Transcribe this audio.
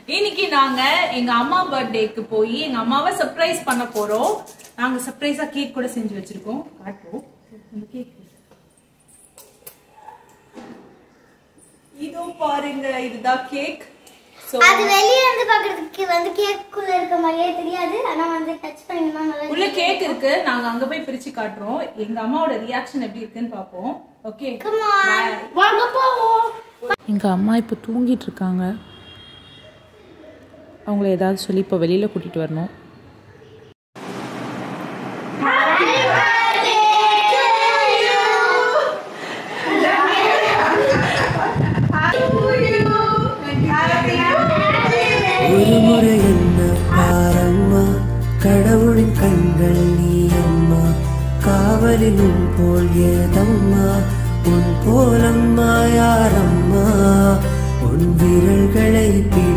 இன்னைக்கு நாங்க எங்க அம்மா பர்த்டேக்கு போய் எங்க அம்மாவை சர்ப்ரைஸ் பண்ண போறோம் நாங்க சர்ப்ரைஸா கேக் கூட செஞ்சு வச்சிருக்கோம் காட்டுவோம் இந்த கேக் இதோ பாருங்க இதுதான் கேக் சோ அது வெளிய இருந்து பாக்குறதுக்கு வந்து கேக்குள்ள இருக்க மாதிரியே தெரியாது ஆனா வந்து டச் பண்ணினா நல்லா உள்ள கேக் இருக்கு நாங்க அங்க போய் பிரிச்சு காட்டுறோம் எங்க அம்மாவோட ரியாக்ஷன் எப்படி இருக்குன்னு பாப்போம் ஓகே Come on. வாங்க போவோம் எங்க அம்மா இப்போ தூங்கிட்டு இருக்காங்க அவங்கள ஏதாவது சொல்லி இப்போ வெளியில கூட்டிட்டு வரணும் ஒரு முறை என்ன பாரம்மா கடவுளின் கண்கள் நீ அம்மா காவலில் உன் போல் ஏதம்மா உன் போலம்மா யாரம்மா உன் விரல்களை பி